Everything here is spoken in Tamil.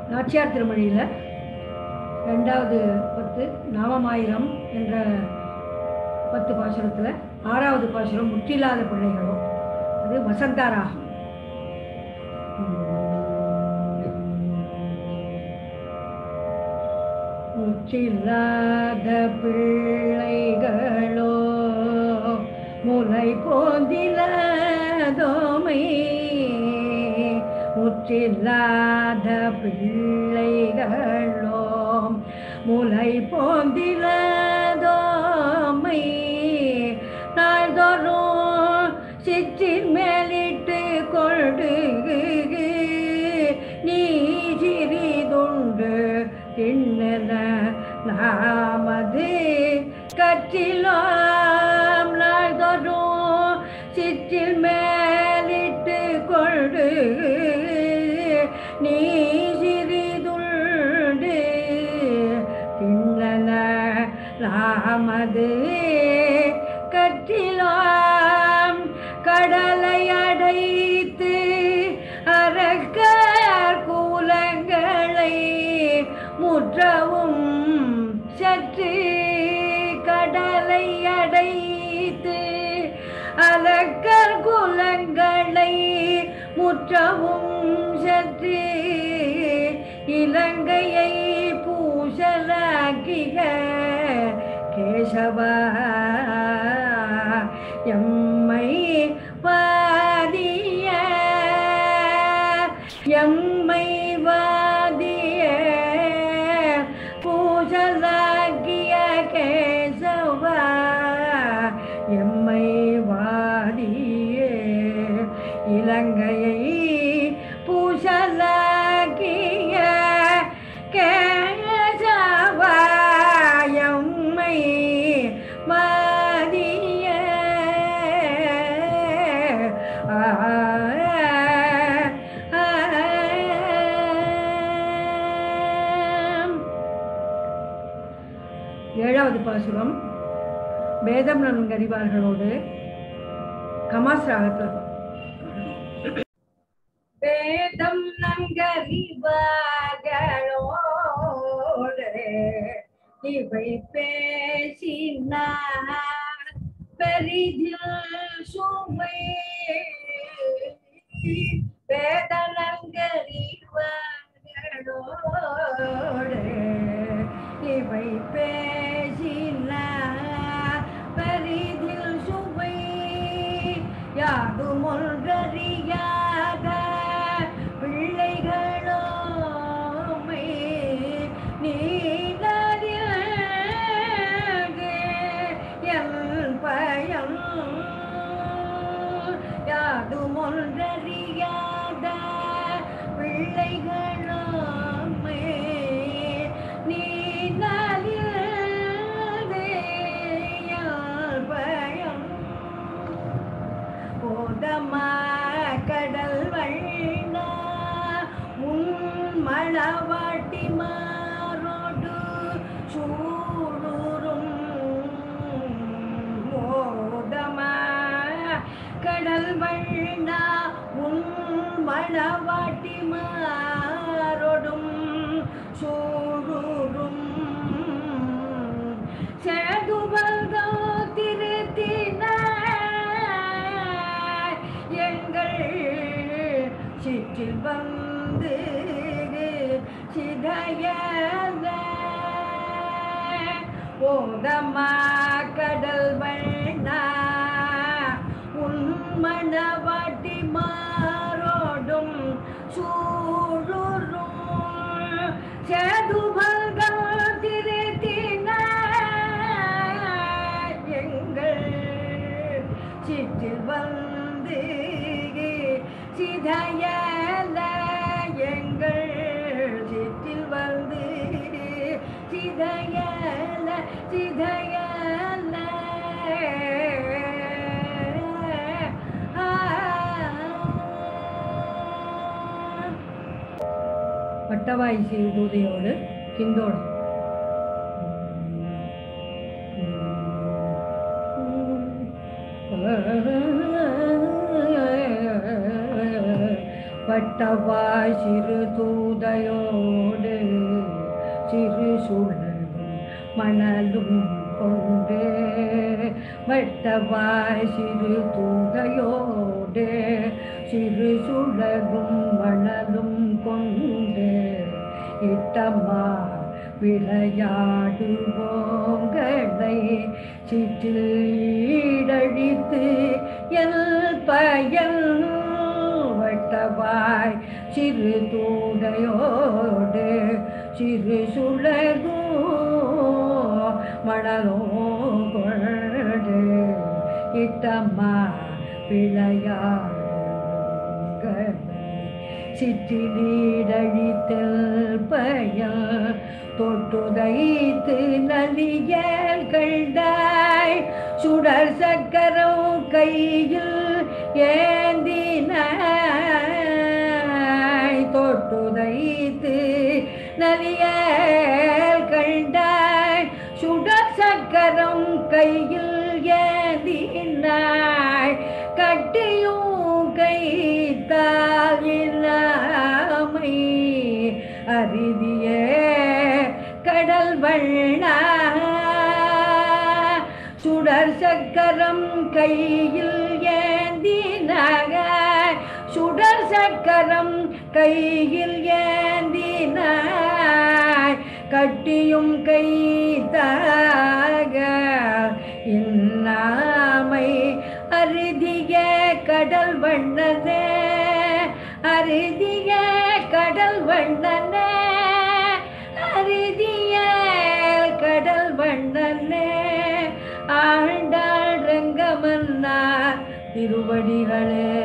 நாச்சியார் திருமொழியில் ரெண்டாவது பத்து நாமமாயிரம் என்ற பத்து பாசுரத்தில் ஆறாவது பாசுரம் முற்றில்லாத பிள்ளைகளும் அது வசந்தாராகம் முற்றில்லாத பிள்ளைகளோ முலை போந்திலதோமை முற்றில்லாத பிள்ளைகளோ முலை போந்திலதோமை நாள்தோறும் சிற்றின் மேலிட்டு கொண்டு நீ சிறிதுண்டு திண்ணன நாமது கற்றிலோம் நாள்தோறும் சிற்றில் மேலிட்டு கொண்டு நீ சிறிதுண்டு திண்ணன நாமது கற்றிலோம் கடலை அடைத்து அரக்கர் கூலங்களை முற்றவும் சற்று கடலை அடைத்து அலக்கர் குலங்களை முற்றவும் சற்று இலங்கையை பூசலாக்கிக கேசவா எம்மை வாதிய எம்மை வாதிய பூஜலாகிய கேசவா எம்மை வாதிய இலங்கையை பூசலாகிய கேசவா எம்மை வாதிய ஆ ஏழாவது பாசுரம் வேதம் நன்கறிவார்களோடு கமாஸ் ராகத்தில் வேதம் நன்கறிவார்களோடு இவை பேசினார் பெரிதில் சுமை வேதனங்கறிவார்களோடு இவை பேசினார் பெரிதில் சுவை யாதும் ஒன்றறியாத பிள்ளைகளோமை நீதறியது என் பயம் யாதும் ஒன்றறியாத பிள்ளைகளோமை நீதறியது என் பயம் போதமா கடல் வண்ணா உன் மணவாட்டி மாறோடு சூடுறும் மோதமா கடல் வண்ணா உன் மணவாட்டி மாறோடும் சூடுறும் சேதுபல்கோ திருத்தினார் எங்கள் சிற்றில் வந்து சிதையத ஓதமா கடல் வண்ணா உன் மணவாட்டி மாறோடும் சூழுறும் சேதுபல்கோ திருத்தினார் எங்கள் சிற்றில் வந்து சிதையல எங்கள் சிற்றில் வந்து சிதையல சிதையல பட்டவாய் செய்தூதையோடு கிந்தோடம் வட்டவாய் சிறு தூதையோடு சிறு சுழலும் மணலும் கொண்டு வட்டவாய் சிறு தூதையோடு சிறு சுழகும் மணலும் கொண்டு இட்டம்மா விளையாடுவோங்களை சிற்றில் ஈடழித்து எல் பயன் வட்டவாய் சிறு தூடையோடு சிறு சுழகோ மணலோ கொண்டு இட்டம்மா விளையாடுங்களை சிற்றிலீடழித்தல் பயன் தொட்டுதைத்து நலியல் கண்டாய் சுடர் சக்கரம் கையில் ஏந்தினாய் தொட்டுதைத்து நலியல் கண்டாய் சுடர் சக்கரம் கையில் ஏந்தினாய் கட்டியும் கைத்தால் இல்லாமை அரிதியே கடல் வண்ணா சுடர் சக்கரம் கையில் ஏந்தினாக சுடர் சக்கரம் கையில் ஏந்தினாய் கட்டியும் கைத்தாக இன்னாமை அருதிய கடல் வண்ணனே அருதிய கடல் வண்ணனே அருதிய கடல் வண்ணனே ஆண்டாள் ரங்கமன்னார் திருவடிகளே